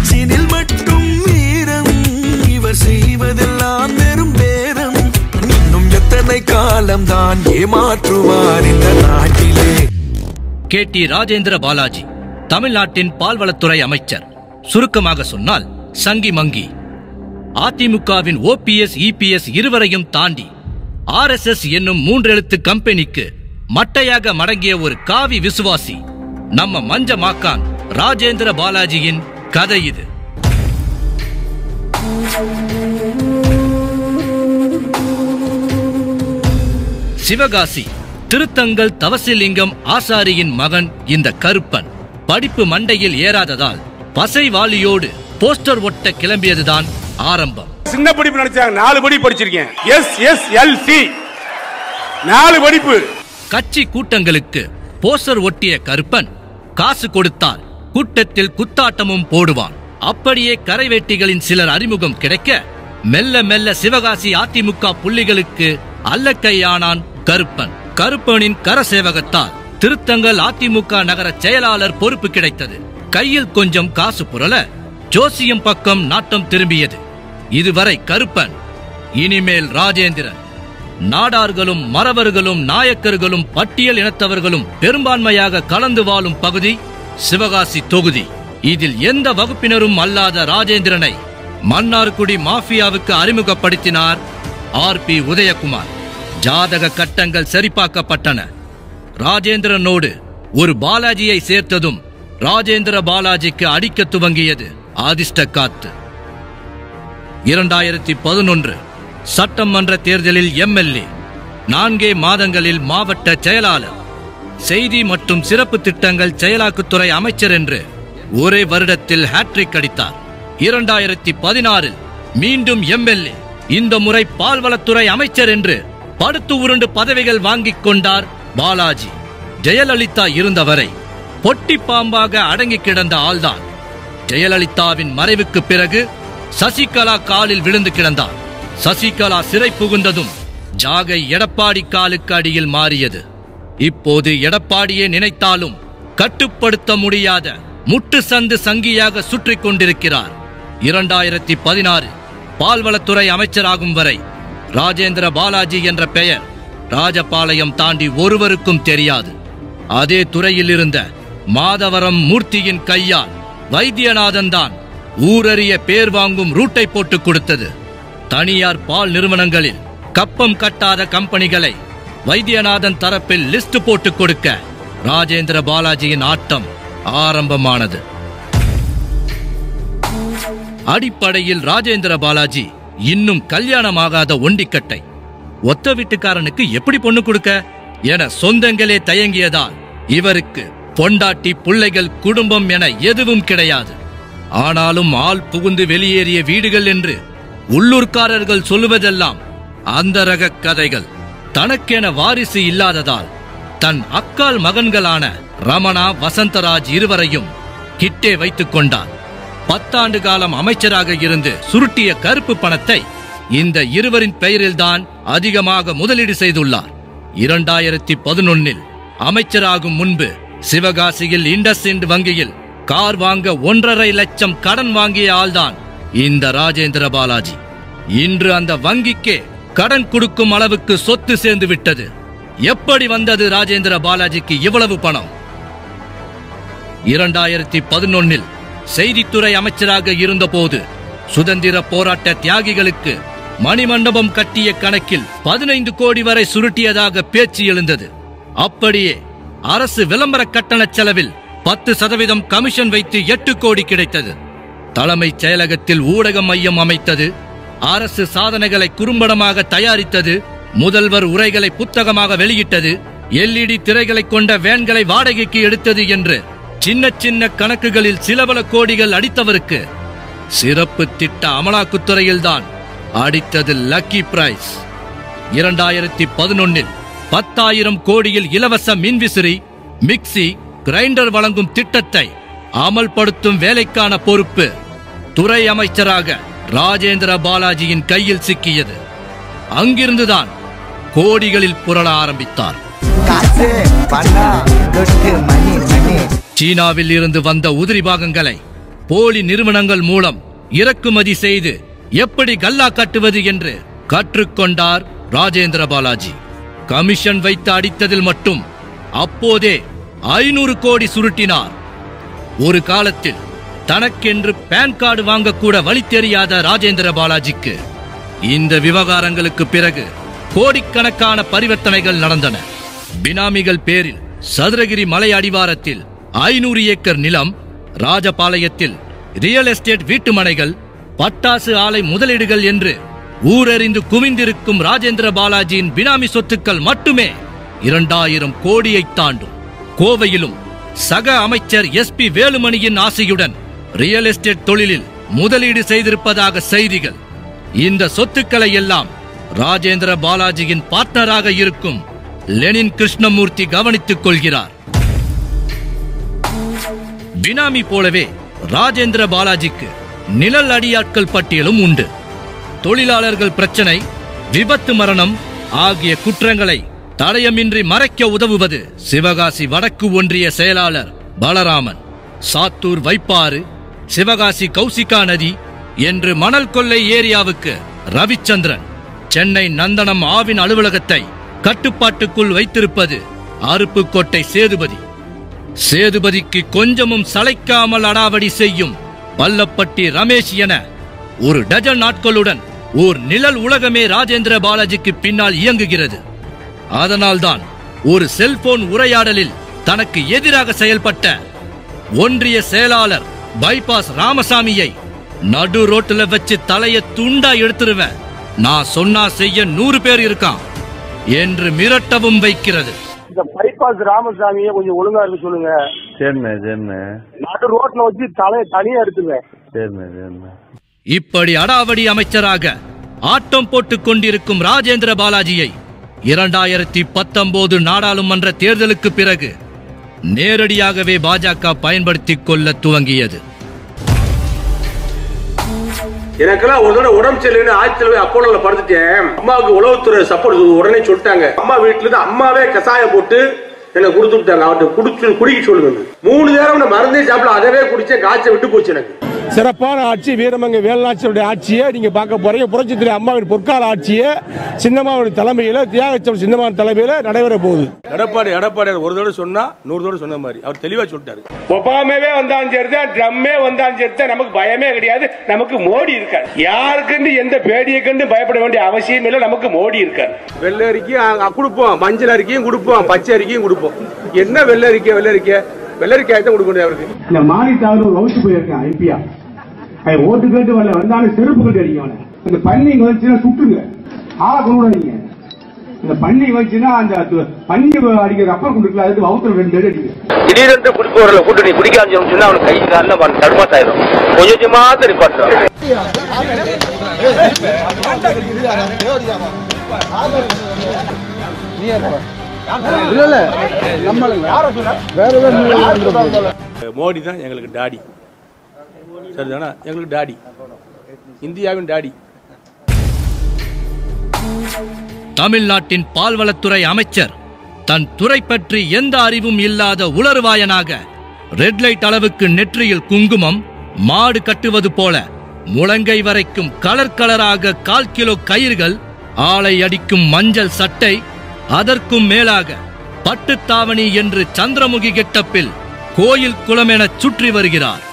பேச்சினில் மட்டும் வீரம் இவர் செய்வதெல்லாம் வெறும் பேரம் இன்னும் எத்தனை காலம்தான் ஏமாற்றுவார் இந்த நாட்டிலே கே டி ராஜேந்திர பாலாஜி தமிழ்நாட்டின் பால்வளத்துறை அமைச்சர் சுருக்கமாக சொன்னால் சங்கி மங்கி அதிமுகவின் ஓபிஎஸ் இபிஎஸ் இருவரையும் தாண்டி ஆர்எஸ்எஸ் என்னும் மூன்றெழுத்து கம்பெனிக்கு மட்டையாக மடங்கிய ஒரு காவி விசுவாசி நம்ம மஞ்ச மாக்கான் ராஜேந்திர பாலாஜியின் கதை இது சிவகாசி திருத்தங்கல் தவசிலிங்கம் ஆசாரியின் மகன் இந்த கருப்பன் படிப்பு மண்டையில் ஏறாததால் பசைவாளியோடு போஸ்டர் ஒட்ட கிளம்பியதுதான் ஆரம்பம் சின்ன படிப்பு நினைச்சாங்க நாலு படிப்பு படிச்சிருக்கேன் எஸ் எஸ் எல் சி நாலு படிப்பு கட்சி கூட்டங்களுக்கு போஸ்டர் ஒட்டிய கருப்பன் காசு கொடுத்தால் கூட்டத்தில் குத்தாட்டமும் போடுவான் அப்படியே கரைவேட்டிகளின் சிலர் அறிமுகம் கிடைக்க மெல்ல மெல்ல சிவகாசி அதிமுக புள்ளிகளுக்கு அல்லக்கையானான் கருப்பன் கருப்பனின் கரசேவகத்தால் திருத்தங்கல் அதிமுக நகர செயலாளர் பொறுப்பு கிடைத்தது கையில் கொஞ்சம் காசு புரள ஜோசியம் பக்கம் நாட்டம் திரும்பியது இதுவரை கருப்பன் இனிமேல் ராஜேந்திரன் நாடார்களும் மறவர்களும் நாயக்கர்களும் பட்டியல் இனத்தவர்களும் பெரும்பான்மையாக கலந்து வாழும் பகுதி சிவகாசி தொகுதி இதில் எந்த வகுப்பினரும் அல்லாத ராஜேந்திரனை மன்னார்குடி மாஃபியாவுக்கு அறிமுகப்படுத்தினார் ஆர் பி உதயகுமார் ஜாதக கட்டங்கள் சரிபார்க்கப்பட்டன ராஜேந்திரனோடு ஒரு பாலாஜியை சேர்த்ததும் ராஜேந்திர பாலாஜிக்கு அடிக்க துவங்கியது அதிர்ஷ்ட காத்து இரண்டாயிரத்தி பதினொன்று சட்டமன்ற தேர்தலில் எம்எல்ஏ நான்கே மாதங்களில் மாவட்ட செயலாளர் செய்தி மற்றும் சிறப்பு திட்டங்கள் செயலாக்குத்துறை அமைச்சர் என்று ஒரே வருடத்தில் ஹேட்ரிக் அடித்தார் இரண்டாயிரத்தி பதினாறில் மீண்டும் எம்எல்ஏ இந்த முறை பால்வளத்துறை அமைச்சர் என்று படுத்து உருண்டு பதவிகள் வாங்கிக் கொண்டார் பாலாஜி ஜெயலலிதா இருந்தவரை பொட்டி பாம்பாக அடங்கி கிடந்த ஆள்தான் ஜெயலலிதாவின் மறைவுக்கு பிறகு சசிகலா காலில் விழுந்து கிடந்தார் சசிகலா சிறை புகுந்ததும் ஜாகை எடப்பாடி காலுக்கு அடியில் மாறியது இப்போது எடப்பாடியே நினைத்தாலும் கட்டுப்படுத்த முடியாத முட்டு சந்து சங்கியாக சுற்றிக் கொண்டிருக்கிறார் இரண்டாயிரத்தி பதினாறு பால்வளத்துறை அமைச்சராகும் வரை ராஜேந்திர பாலாஜி என்ற பெயர் ராஜபாளையம் தாண்டி ஒருவருக்கும் தெரியாது அதே துறையில் இருந்த மாதவரம் மூர்த்தியின் கையால் வைத்தியநாதன் தான் ஊரறிய பேர் வாங்கும் ரூட்டை போட்டு கொடுத்தது தனியார் பால் நிறுவனங்களில் கப்பம் கட்டாத கம்பெனிகளை வைத்தியநாதன் தரப்பில் லிஸ்ட் போட்டு கொடுக்க ராஜேந்திர பாலாஜியின் ஆட்டம் ஆரம்பமானது அடிப்படையில் ராஜேந்திர பாலாஜி இன்னும் கல்யாணமாகாத ஒண்டிக்கட்டை ஒத்த வீட்டுக்காரனுக்கு எப்படி பொண்ணு கொடுக்க என சொந்தங்களே தயங்கியதால் இவருக்கு பொண்டாட்டி பிள்ளைகள் குடும்பம் என எதுவும் கிடையாது ஆனாலும் ஆள் புகுந்து வெளியேறிய வீடுகள் என்று உள்ளூர்காரர்கள் சொல்லுவதெல்லாம் அந்த ரக கதைகள் தனக்கென வாரிசு இல்லாததால் தன் அக்கால் மகன்களான ரமணா வசந்தராஜ் இருவரையும் கிட்டே வைத்துக் கொண்டார் பத்தாண்டு காலம் அமைச்சராக இருந்து சுருட்டிய கருப்பு பணத்தை இந்த இருவரின் பெயரில்தான் அதிகமாக முதலீடு செய்துள்ளார் இரண்டாயிரத்தி பதினொன்னில் அமைச்சராகும் முன்பு சிவகாசியில் இண்டஸ்இண்ட் வங்கியில் கார் வாங்க ஒன்றரை லட்சம் கடன் வாங்கிய ஆள்தான் இந்த ராஜேந்திர பாலாஜி இன்று அந்த வங்கிக்கே கடன் கொடுக்கும் அளவுக்கு சொத்து சேர்ந்து விட்டது எப்படி வந்தது ராஜேந்திர பாலாஜிக்கு இவ்வளவு பணம் இரண்டாயிரத்தி பதினொன்னில் செய்தித்துறை அமைச்சராக இருந்தபோது சுதந்திர போராட்ட தியாகிகளுக்கு மணிமண்டபம் கட்டிய கணக்கில் பதினைந்து கோடி வரை சுருட்டியதாக பேச்சு எழுந்தது அப்படியே அரசு விளம்பர கட்டண செலவில் பத்து சதவீதம் கமிஷன் வைத்து எட்டு கோடி கிடைத்தது தலைமைச் செயலகத்தில் ஊடக மையம் அமைத்தது அரசு சாதனைகளை குறும்படமாக தயாரித்தது முதல்வர் உரைகளை புத்தகமாக வெளியிட்டது எல்இடி திரைகளை கொண்ட வேன்களை வாடகைக்கு எடுத்தது என்று சின்ன சின்ன கணக்குகளில் சில பல கோடிகள் அடித்தவருக்கு சிறப்பு திட்ட அமலாக்குத்துறையில்தான் அடித்தது லக்கி பிரைஸ் இரண்டாயிரத்தி பதினொன்னில் பத்தாயிரம் கோடியில் இலவச மின்விசிறி மிக்சி கிரைண்டர் வழங்கும் திட்டத்தை அமல்படுத்தும் வேலைக்கான பொறுப்பு துறை அமைச்சராக ராஜேந்திர பாலாஜியின் கையில் சிக்கியது அங்கிருந்துதான் கோடிகளில் புரள ஆரம்பித்தார் காசு பணம் கொட்டு மணி மணி சீனாவில் இருந்து வந்த உதிரி பாகங்களை போலி நிறுவனங்கள் மூலம் இறக்குமதி செய்து எப்படி கல்லா கட்டுவது என்று கற்றுக்கொண்டார் ராஜேந்திர பாலாஜி கமிஷன் வைத்து அடித்ததில் மட்டும் அப்போதே ஐநூறு கோடி சுருட்டினார் ஒரு காலத்தில் தனக்கென்று பேன் கார்டு வாங்கக்கூட வழி தெரியாத ராஜேந்திர பாலாஜிக்கு இந்த விவகாரங்களுக்கு பிறகு கோடிக்கணக்கான பரிவர்த்தனைகள் நடந்தன பினாமிகள் பேரில் சதுரகிரி மலை அடிவாரத்தில் ஐநூறு ஏக்கர் நிலம் ராஜபாளையத்தில் ரியல் எஸ்டேட் வீட்டுமனைகள் பட்டாசு ஆலை முதலீடுகள் என்று ஊரறிந்து குவிந்திருக்கும் ராஜேந்திர பாலாஜியின் பினாமி சொத்துக்கள் மட்டுமே இரண்டாயிரம் கோடியை தாண்டும் கோவையிலும் சக அமைச்சர் எஸ்பி வேலுமணியின் ஆசையுடன் ரியல் எஸ்டேட் தொழிலில் முதலீடு செய்திருப்பதாக செய்திகள் இந்த சொத்துக்களை எல்லாம் ராஜேந்திர பாலாஜியின் பார்ட்னராக இருக்கும் லெனின் கிருஷ்ணமூர்த்தி கவனித்துக் கொள்கிறார் பினாமி போலவே ராஜேந்திர பாலாஜிக்கு நிழல் அடியாட்கள் பட்டியலும் உண்டு தொழிலாளர்கள் பிரச்சனை விபத்து மரணம் ஆகிய குற்றங்களை தடயமின்றி மறைக்க உதவுவது சிவகாசி வடக்கு ஒன்றிய செயலாளர் பலராமன் சாத்தூர் வைப்பாறு சிவகாசி கௌசிகா நதி என்று மணல் கொள்ளை ஏரியாவுக்கு ரவிச்சந்திரன் சென்னை நந்தனம் ஆவின் அலுவலகத்தை கட்டுப்பாட்டுக்குள் வைத்திருப்பது அருப்புக்கோட்டை சேதுபதி சேதுபதிக்கு கொஞ்சமும் சளைக்காமல் அடாவடி செய்யும் பல்லப்பட்டி ரமேஷ் என ஒரு டஜன் நாட்களுடன் ஓர் நிழல் உலகமே ராஜேந்திர பாலாஜிக்கு பின்னால் இயங்குகிறது அதனால்தான் ஒரு செல்போன் உரையாடலில் தனக்கு எதிராக செயல்பட்ட ஒன்றிய செயலாளர் பைபாஸ் ராமசாமியை நடு ரோட்டுல வச்சு தலைய துண்டா எடுத்துருவேன் நான் சொன்னா செய்ய நூறு பேர் இருக்கான் என்று மிரட்டவும் வைக்கிறது இந்த பைபாஸ் ராமசாமியை கொஞ்சம் ஒழுங்கா இருக்க சொல்லுங்க சரிண்ணே சரிண்ணே நடு ரோட்ல வச்சு தலையை தனியா எடுத்துருவேன் சரிண்ணே சரிண்ணே இப்படி அடாவடி அமைச்சராக ஆட்டம் போட்டுக் கொண்டிருக்கும் ராஜேந்திர பாலாஜியை இரண்டாயிரத்தி பத்தொன்பது நாடாளுமன்ற தேர்தலுக்கு பிறகு நேரடியாகவே பாஜக பயன்படுத்திக் கொள்ள துவங்கியது எனக்கெல்லாம் ஒரு தடவை உடம்பு சரியில்லைன்னு ஆயிரத்தி போய் அப்போலோல படுத்துட்டேன் அம்மாவுக்கு உளவுத்துறை சப்போர்ட் உடனே சொல்லிட்டாங்க அம்மா வீட்டுல இருந்து அம்மாவே கசாயம் போட்டு எனக்கு கொடுத்து விட்டாங்க அவர்கிட்ட குடிச்சு குடிக்க சொல்லுங்க மூணு நேரம் நான் மருந்தே சாப்பிட அதவே குடிச்சேன் காய்ச்சல் விட்டு போச்சு எனக்கு சிறப்பான ஆட்சி வீரமங்க வேலுநாச்சியுடைய ஆட்சியை நீங்க பார்க்க போறீங்க புரட்சித்துறை அம்மாவின் பொற்கால ஆட்சியை சின்னம்மாவுடைய தலைமையில தியாகச்சம் சின்னம்மாவின் தலைமையில நடைபெற போகுது எடப்பாடி எடப்பாடி ஒரு தடவை சொன்னா நூறு தடவை சொன்ன மாதிரி அவர் தெளிவா சொல்லிட்டாரு ஒபாமாவே வந்தாலும் சரிதான் ட்ரம்மே வந்தாலும் சரிதான் நமக்கு பயமே கிடையாது நமக்கு மோடி இருக்காரு யாருக்குன்னு எந்த பேடியை கண்டு பயப்பட வேண்டிய அவசியம் இல்லை நமக்கு மோடி இருக்காரு வெள்ளை அரிக்கையும் கொடுப்போம் மஞ்சள் அரிக்கையும் கொடுப்போம் பச்சை அரிக்கையும் கொடுப்போம் என்ன வெள்ளை அரிக்கை வெள்ளை அரிக்கை வெள்ளை அரிக்காய் தான் கொடுக்க முடியும் அவருக்கு இந்த மானிட்டாவது ஒரு வகுத்து போயிருக்கேன் ஐபியா அவன் ஓட்டு கேட்டு வரல வந்தாலும் செருப்பு கட்டி அடிக்கும் அவனை இந்த பன்னி இங்க வந்துச்சுன்னா சுட்டுங்க ஆளை கொண்டு விடாதீங்க இந்த பன்னி வந்துச்சுன்னா அந்த து- பன்னி அடிக்கிற ரப்பர் கொடுக்கல அதுக்கு வகுத்துல ரெண்டு அடி அடிக்கும் திடீரென்று குடிப்பவர்களை கூட்டு நீ குடிக்காம சொன்னா அவனுக்கு கை காலில் தடுமாட்டாயிரும் கொஞ்சம் கொஞ்சமா தெரிப்பாட்டுறான் மோடி தான் எங்களுக்கு டாடி சரிதானா எங்களுக்கு டாடி இந்தியாவின் டாடி தமிழ்நாட்டின் பால்வளத்துறை அமைச்சர் தன் துறை பற்றி எந்த அறிவும் இல்லாத உளறுவாயனாக ரெட் லைட் அளவுக்கு நெற்றியில் குங்குமம் மாடு கட்டுவது போல முழங்கை வரைக்கும் கலர் கலராக கால் கிலோ கயிறுகள் ஆளை அடிக்கும் மஞ்சள் சட்டை அதற்கும் மேலாக பட்டுத்தாவணி என்று சந்திரமுகி கெட்டப்பில் கோயில் குளமென சுற்றி வருகிறார்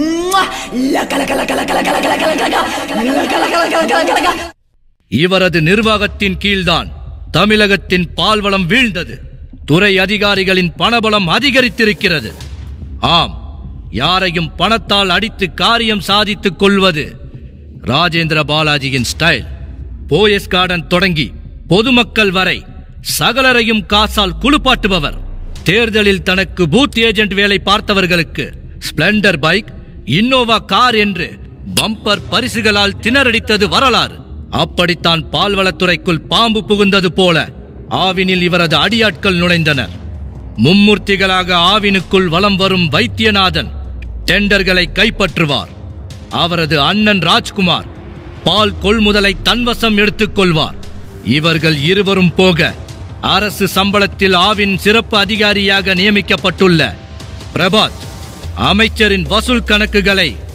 இவரது நிர்வாகத்தின் கீழ்தான் தமிழகத்தின் பால்வளம் வீழ்ந்தது துறை அதிகாரிகளின் பணபலம் அதிகரித்திருக்கிறது ஆம் யாரையும் பணத்தால் அடித்து காரியம் சாதித்துக் கொள்வது ராஜேந்திர பாலாஜியின் ஸ்டைல் போயஸ் கார்டன் தொடங்கி பொதுமக்கள் வரை சகலரையும் காசால் குளிப்பாட்டுபவர் தேர்தலில் தனக்கு பூத் ஏஜென்ட் வேலை பார்த்தவர்களுக்கு ஸ்பிளெண்டர் பைக் இன்னோவா கார் என்று பம்பர் பரிசுகளால் திணறடித்தது வரலாறு அப்படித்தான் பால்வளத்துறைக்குள் பாம்பு புகுந்தது போல ஆவினில் இவரது அடியாட்கள் நுழைந்தனர் மும்மூர்த்திகளாக ஆவினுக்குள் வலம் வரும் வைத்தியநாதன் டெண்டர்களை கைப்பற்றுவார் அவரது அண்ணன் ராஜ்குமார் பால் கொள்முதலை தன்வசம் எடுத்துக் கொள்வார் இவர்கள் இருவரும் போக அரசு சம்பளத்தில் ஆவின் சிறப்பு அதிகாரியாக நியமிக்கப்பட்டுள்ள பிரபாத் அமைச்சரின் வசூல் கணக்குகளை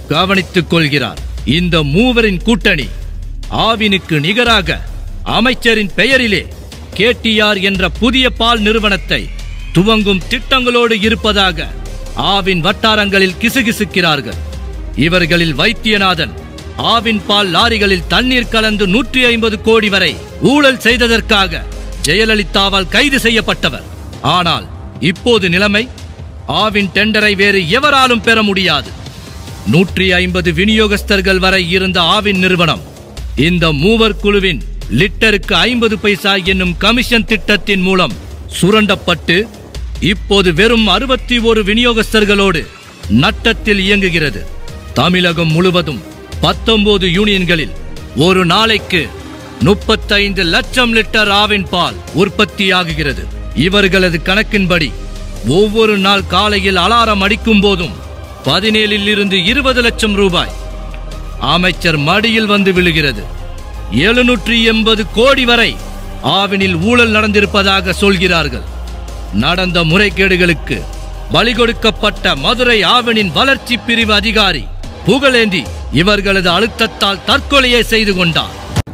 கவனித்துக் கொள்கிறார் இந்த மூவரின் கூட்டணி ஆவினுக்கு நிகராக அமைச்சரின் பெயரிலே கேடிஆர் என்ற புதிய பால் நிறுவனத்தை துவங்கும் திட்டங்களோடு இருப்பதாக ஆவின் வட்டாரங்களில் கிசுகிசுக்கிறார்கள் இவர்களில் வைத்தியநாதன் ஆவின் பால் லாரிகளில் தண்ணீர் கலந்து நூற்றி ஐம்பது கோடி வரை ஊழல் செய்ததற்காக ஜெயலலிதாவால் கைது செய்யப்பட்டவர் ஆனால் இப்போது நிலைமை ஆவின் டெண்டரை வேறு எவராலும் பெற முடியாது நூற்றி ஐம்பது விநியோகஸ்தர்கள் வரை இருந்த ஆவின் நிறுவனம் இந்த மூவர் குழுவின் லிட்டருக்கு ஐம்பது பைசா என்னும் கமிஷன் திட்டத்தின் மூலம் சுரண்டப்பட்டு இப்போது வெறும் அறுபத்தி ஒரு விநியோகஸ்தர்களோடு நட்டத்தில் இயங்குகிறது தமிழகம் முழுவதும் பத்தொன்பது யூனியன்களில் ஒரு நாளைக்கு முப்பத்தைந்து லட்சம் லிட்டர் ஆவின் பால் உற்பத்தியாகுகிறது இவர்களது கணக்கின்படி ஒவ்வொரு நாள் காலையில் அலாரம் அடிக்கும் போதும் பதினேழில் இருந்து இருபது லட்சம் ரூபாய் அமைச்சர் மடியில் வந்து விழுகிறது எழுநூற்றி எண்பது கோடி வரை ஆவினில் ஊழல் நடந்திருப்பதாக சொல்கிறார்கள் நடந்த முறைகேடுகளுக்கு பலி கொடுக்கப்பட்ட மதுரை ஆவினின் வளர்ச்சி பிரிவு அதிகாரி புகழேந்தி இவர்களது அழுத்தத்தால் தற்கொலையை செய்து கொண்டார்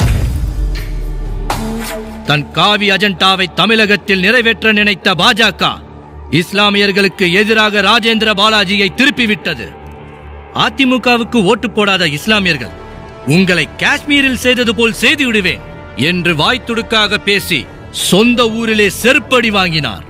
தன் காவி அஜெண்டாவை தமிழகத்தில் நிறைவேற்ற நினைத்த பாஜக இஸ்லாமியர்களுக்கு எதிராக ராஜேந்திர பாலாஜியை திருப்பிவிட்டது அதிமுகவுக்கு ஓட்டு போடாத இஸ்லாமியர்கள் உங்களை காஷ்மீரில் செய்தது போல் செய்து விடுவேன் என்று வாய்த்துடுக்காக பேசி சொந்த ஊரிலே செருப்படி வாங்கினார்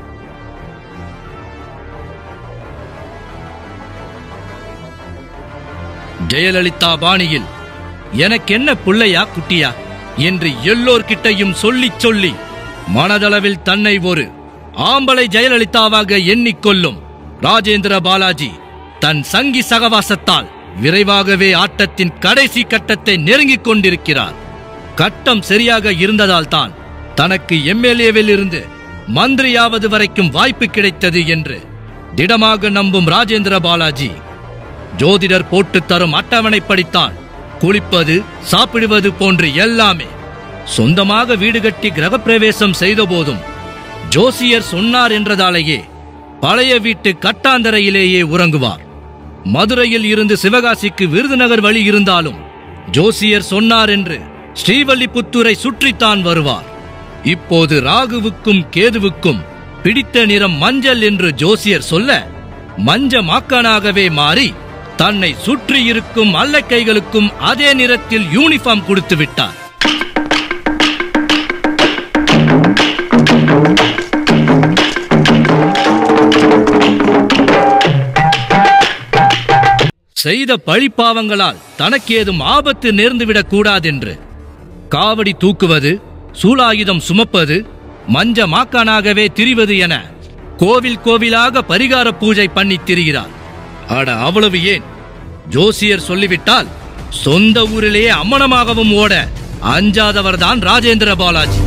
ஜெயலலிதா பாணியில் எனக்கு என்ன பிள்ளையா குட்டியா என்று எல்லோர்கிட்டையும் சொல்லிச் சொல்லி மனதளவில் தன்னை ஒரு ஆம்பளை ஜெயலலிதாவாக எண்ணிக்கொள்ளும் ராஜேந்திர பாலாஜி தன் சங்கி சகவாசத்தால் விரைவாகவே ஆட்டத்தின் கடைசி கட்டத்தை நெருங்கிக் கொண்டிருக்கிறார் கட்டம் சரியாக இருந்ததால் தான் தனக்கு எம்எல்ஏவில் இருந்து மந்திரியாவது வரைக்கும் வாய்ப்பு கிடைத்தது என்று திடமாக நம்பும் ராஜேந்திர பாலாஜி ஜோதிடர் போட்டு தரும் அட்டவணைப்படித்தான் குளிப்பது சாப்பிடுவது போன்று எல்லாமே சொந்தமாக வீடு கட்டி கிரகப்பிரவேசம் செய்த போதும் ஜோசியர் சொன்னார் என்றதாலேயே பழைய வீட்டு கட்டாந்தரையிலேயே உறங்குவார் மதுரையில் இருந்து சிவகாசிக்கு விருதுநகர் வழி இருந்தாலும் ஜோசியர் சொன்னார் என்று ஸ்ரீவல்லிபுத்தூரை சுற்றித்தான் வருவார் இப்போது ராகுவுக்கும் கேதுவுக்கும் பிடித்த நிறம் மஞ்சள் என்று ஜோசியர் சொல்ல மஞ்ச மாக்கானாகவே மாறி தன்னை சுற்றி இருக்கும் அல்லக்கைகளுக்கும் அதே நிறத்தில் யூனிஃபார்ம் கொடுத்து விட்டார் செய்த பழிப்பாவங்களால் தனக்கேதும் ஆபத்து நேர்ந்துவிடக் கூடாதென்று காவடி தூக்குவது சூலாயுதம் சுமப்பது மஞ்ச மாக்கானாகவே திரிவது என கோவில் கோவிலாக பரிகார பூஜை பண்ணி திரிகிறார் அட அவ்வளவு ஏன் ஜோசியர் சொல்லிவிட்டால் சொந்த ஊரிலேயே அம்மனமாகவும் ஓட அஞ்சாதவர்தான் ராஜேந்திர பாலாஜி